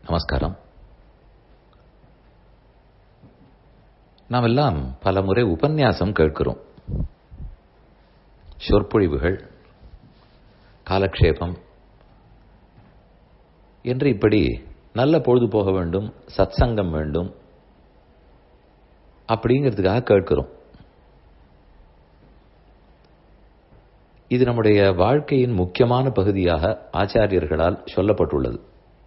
நமஸ்காரம் நாம் எல்லாம் பல முறை உபன்யாசம் கேட்கிறோம் சொற்பொழிவுகள் காலக்ஷேபம் என்று இப்படி நல்ல பொழுது போக வேண்டும் சத்சங்கம் வேண்டும் அப்படிங்கிறதுக்காக கேட்கிறோம் இது நம்முடைய வாழ்க்கையின் முக்கியமான பகுதியாக ஆச்சாரியர்களால் சொல்லப்பட்டுள்ளது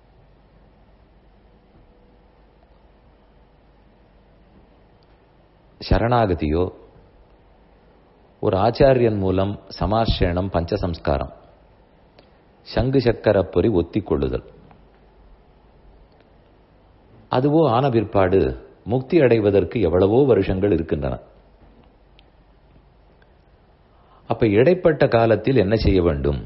சரணாகதியோ ஒரு ஆச்சாரியன் மூலம் சமார்ஷேணம் பஞ்சசம்ஸ்காரம் சங்கு சக்கர பொறி ஒத்திக் கொள்ளுதல் அதுவோ ஆன பிற்பாடு முக்தி அடைவதற்கு எவ்வளவோ வருஷங்கள் இருக்கின்றன அப்ப இடைப்பட்ட காலத்தில் என்ன செய்ய வேண்டும்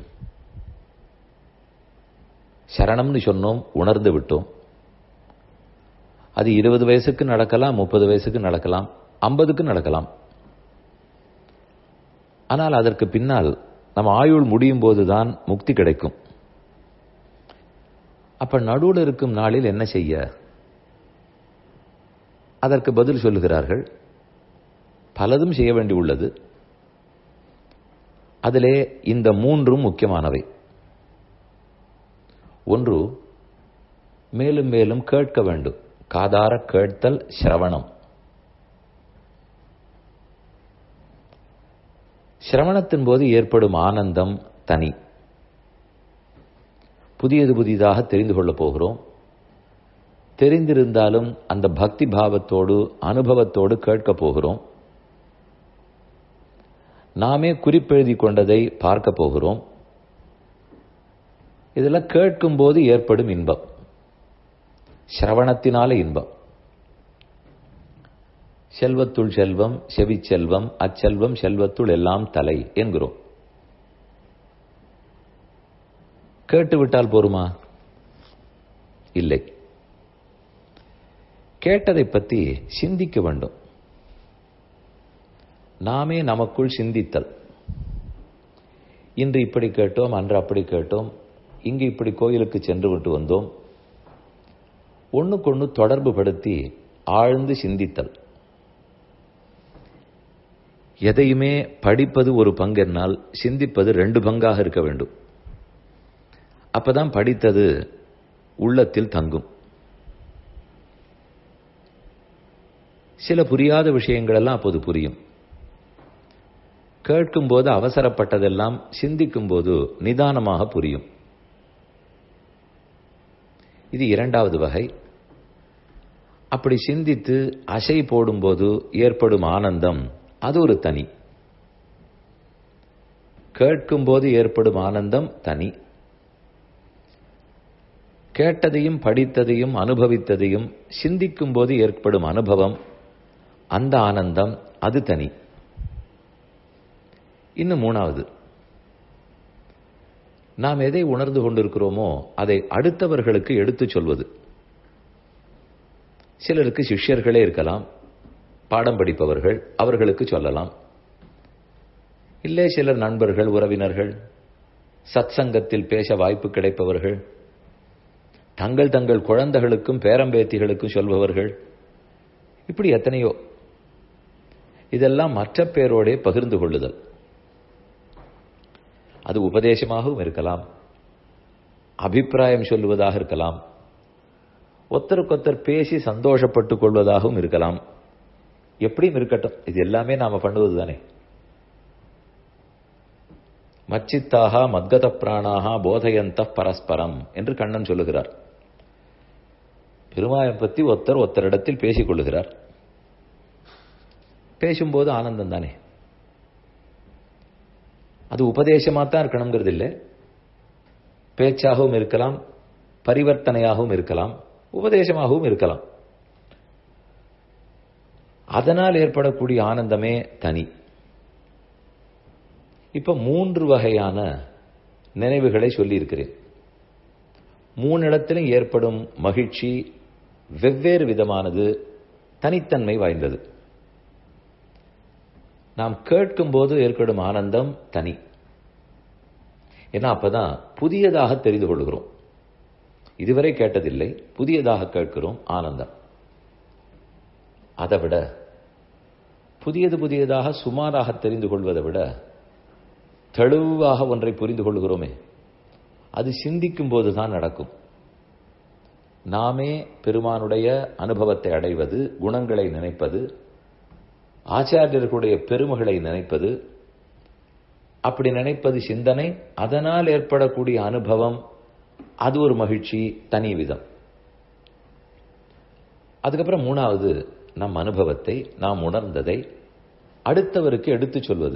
சரணம்னு சொன்னோம் உணர்ந்து விட்டோம் அது இருபது வயசுக்கு நடக்கலாம் முப்பது வயசுக்கு நடக்கலாம் ஐம்பதுக்கு நடக்கலாம் ஆனால் அதற்கு பின்னால் நம்ம ஆயுள் முடியும் போதுதான் முக்தி கிடைக்கும் அப்ப நடுவில் இருக்கும் நாளில் என்ன செய்ய அதற்கு பதில் சொல்லுகிறார்கள் பலதும் செய்ய வேண்டி உள்ளது அதிலே இந்த மூன்றும் முக்கியமானவை ஒன்று மேலும் மேலும் கேட்க வேண்டும் காதார கேட்தல் சிரவணம் சிரவணத்தின் போது ஏற்படும் ஆனந்தம் தனி புதியது புதிதாக தெரிந்து கொள்ளப் போகிறோம் தெரிந்திருந்தாலும் அந்த பக்தி பாவத்தோடு அனுபவத்தோடு கேட்கப் போகிறோம் நாமே குறிப்பெழுதி கொண்டதை பார்க்க போகிறோம் இதெல்லாம் கேட்கும்போது ஏற்படும் இன்பம் சிரவணத்தினால இன்பம் செல்வத்துள் செல்வம் செவி செல்வம் அச்செல்வம் செல்வத்துள் எல்லாம் தலை என்கிறோம் கேட்டுவிட்டால் போருமா இல்லை கேட்டதை பற்றி சிந்திக்க வேண்டும் நாமே நமக்குள் சிந்தித்தல் இன்று இப்படி கேட்டோம் அன்று அப்படி கேட்டோம் இங்கு இப்படி கோயிலுக்கு சென்று விட்டு வந்தோம் ஒன்றுக்கொன்று தொடர்பு படுத்தி ஆழ்ந்து சிந்தித்தல் எதையுமே படிப்பது ஒரு பங்கென்னால் சிந்திப்பது ரெண்டு பங்காக இருக்க வேண்டும் அப்பதான் படித்தது உள்ளத்தில் தங்கும் சில புரியாத விஷயங்கள் எல்லாம் அப்போது புரியும் கேட்கும்போது அவசரப்பட்டதெல்லாம் சிந்திக்கும் போது நிதானமாக புரியும் இது இரண்டாவது வகை அப்படி சிந்தித்து அசை போடும்போது ஏற்படும் ஆனந்தம் அது ஒரு தனி கேட்கும்போது ஏற்படும் ஆனந்தம் தனி கேட்டதையும் படித்ததையும் அனுபவித்ததையும் சிந்திக்கும் போது ஏற்படும் அனுபவம் அந்த ஆனந்தம் அது தனி இன்னும் மூணாவது நாம் எதை உணர்ந்து கொண்டிருக்கிறோமோ அதை அடுத்தவர்களுக்கு எடுத்துச் சொல்வது சிலருக்கு சிஷ்யர்களே இருக்கலாம் பாடம் படிப்பவர்கள் அவர்களுக்கு சொல்லலாம் இல்லை சிலர் நண்பர்கள் உறவினர்கள் சத் சங்கத்தில் பேச வாய்ப்பு கிடைப்பவர்கள் தங்கள் தங்கள் குழந்தைகளுக்கும் பேரம்பேத்திகளுக்கும் சொல்பவர்கள் இப்படி எத்தனையோ இதெல்லாம் மற்ற பேரோடே பகிர்ந்து கொள்ளுதல் அது உபதேசமாகவும் இருக்கலாம் அபிப்பிராயம் சொல்லுவதாக இருக்கலாம் ஒருத்தருக்கொத்தர் பேசி சந்தோஷப்பட்டுக் கொள்வதாகவும் இருக்கலாம் எப்படியும் இருக்கட்டும் இது எல்லாமே நாம பண்ணுவது தானே மச்சித்தாக மத்கத பிராணாக போதையந்த பரஸ்பரம் என்று கண்ணன் சொல்லுகிறார் பெருமாயம் பற்றி ஒருத்தர் ஒருத்தரிடத்தில் பேசிக் கொள்ளுகிறார் பேசும்போது ஆனந்தம் தானே அது உபதேசமாக தான் இருக்கணுங்கிறது இல்லை பேச்சாகவும் இருக்கலாம் பரிவர்த்தனையாகவும் இருக்கலாம் உபதேசமாகவும் இருக்கலாம் அதனால் ஏற்படக்கூடிய ஆனந்தமே தனி இப்ப மூன்று வகையான நினைவுகளை சொல்லியிருக்கிறேன் மூணு இடத்திலும் ஏற்படும் மகிழ்ச்சி வெவ்வேறு விதமானது தனித்தன்மை வாய்ந்தது நாம் கேட்கும்போது ஏற்படும் ஆனந்தம் தனி ஏன்னா அப்பதான் புதியதாக தெரிந்து கொள்கிறோம் இதுவரை கேட்டதில்லை புதியதாக கேட்கிறோம் ஆனந்தம் அதை விட புதியது புதியதாக சுமாராக தெரிந்து கொள்வதை விட தெளிவாக ஒன்றை புரிந்து கொள்கிறோமே அது சிந்திக்கும் போதுதான் நடக்கும் நாமே பெருமானுடைய அனுபவத்தை அடைவது குணங்களை நினைப்பது ஆச்சாரியர்களுடைய பெருமைகளை நினைப்பது அப்படி நினைப்பது சிந்தனை அதனால் ஏற்படக்கூடிய அனுபவம் அது ஒரு மகிழ்ச்சி தனி விதம் அதுக்கப்புறம் மூணாவது நம் அனுபவத்தை நாம் உணர்ந்ததை அடுத்தவருக்கு எடுத்து சொல்வது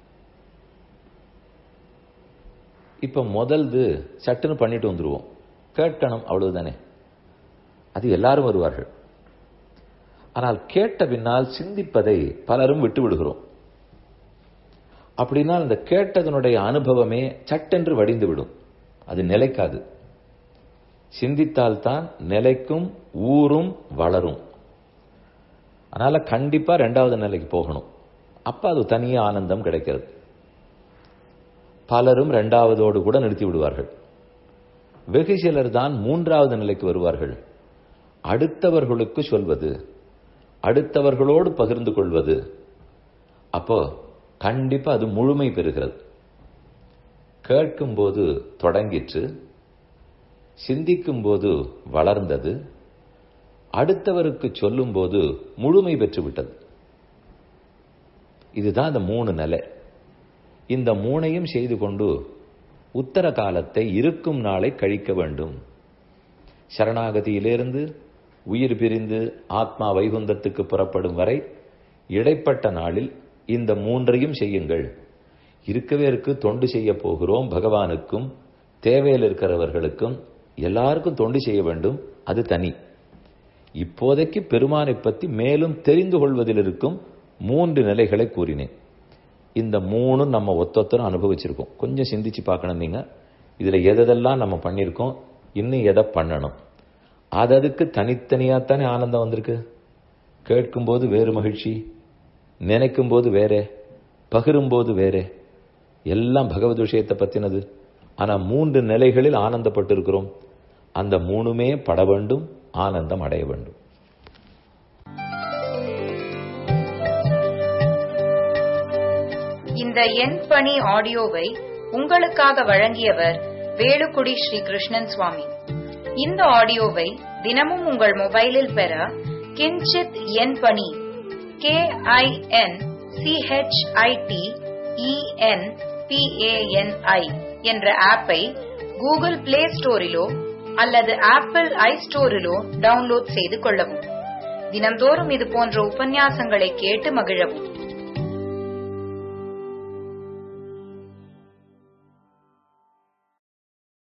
இப்ப முதல்து சட்டுன்னு பண்ணிட்டு வந்துருவோம் கேட்கணும் அவ்வளவுதானே அது எல்லாரும் வருவார்கள் ஆனால் கேட்ட பின்னால் சிந்திப்பதை பலரும் விட்டு விடுகிறோம் அப்படின்னா அந்த கேட்டதனுடைய அனுபவமே சட்டென்று வடிந்து விடும் அது நிலைக்காது சிந்தித்தால்தான் நிலைக்கும் ஊரும் வளரும் அதனால கண்டிப்பா ரெண்டாவது நிலைக்கு போகணும் அப்ப அது தனியே ஆனந்தம் கிடைக்கிறது பலரும் இரண்டாவதோடு கூட நிறுத்தி விடுவார்கள் வெகு சிலர் தான் மூன்றாவது நிலைக்கு வருவார்கள் அடுத்தவர்களுக்கு சொல்வது அடுத்தவர்களோடு பகிர்ந்து கொள்வது அப்போ கண்டிப்பா அது முழுமை பெறுகிறது கேட்கும்போது தொடங்கிற்று சிந்திக்கும் போது வளர்ந்தது அடுத்தவருக்கு சொல்லும்போது முழுமை பெற்றுவிட்டது இதுதான் இந்த மூணு நிலை இந்த மூணையும் செய்து கொண்டு உத்தர காலத்தை இருக்கும் நாளை கழிக்க வேண்டும் சரணாகதியிலிருந்து உயிர் பிரிந்து ஆத்மா வைகுந்தத்துக்கு புறப்படும் வரை இடைப்பட்ட நாளில் இந்த மூன்றையும் செய்யுங்கள் இருக்கவே இருக்கு தொண்டு செய்ய போகிறோம் பகவானுக்கும் தேவையில் இருக்கிறவர்களுக்கும் எல்லாருக்கும் தொண்டு செய்ய வேண்டும் அது தனி இப்போதைக்கு பெருமானை பற்றி மேலும் தெரிந்து கொள்வதில் இருக்கும் மூன்று நிலைகளை கூறினேன் இந்த மூணும் நம்ம ஒத்தொத்தரும் அனுபவிச்சிருக்கோம் கொஞ்சம் சிந்திச்சு பார்க்கணும் நீங்க இதுல எதெல்லாம் நம்ம பண்ணியிருக்கோம் இன்னும் எதை பண்ணணும் அது அதுக்கு தனித்தனியாத்தானே ஆனந்தம் வந்திருக்கு கேட்கும்போது வேறு மகிழ்ச்சி நினைக்கும் போது வேற பகிரும்போது வேற எல்லாம் பகவத் விஷயத்தை பத்தினது ஆனா மூன்று நிலைகளில் ஆனந்தப்பட்டு இருக்கிறோம் அந்த மூணுமே பட வேண்டும் ஆனந்தம் அடைய வேண்டும் இந்த எண் பணி ஆடியோவை உங்களுக்காக வழங்கியவர் வேலுக்குடி ஸ்ரீ கிருஷ்ணன் சுவாமி இந்த ஆடியோவை தினமும் உங்கள் மொபைலில் பெற கிஞ்சித் எண் பணி கே ஐ என் சிஹெச்ஐடி இஎன் பிஏஎன்ஐ என்ற ஆப்பை கூகுள் பிளே ஸ்டோரிலோ அல்லது ஆப்பிள் ஐ ஸ்டோரிலோ டவுன்லோட் செய்து கொள்ளவும் தினந்தோறும் இது போன்ற உபன்யாசங்களை கேட்டு மகிழவும்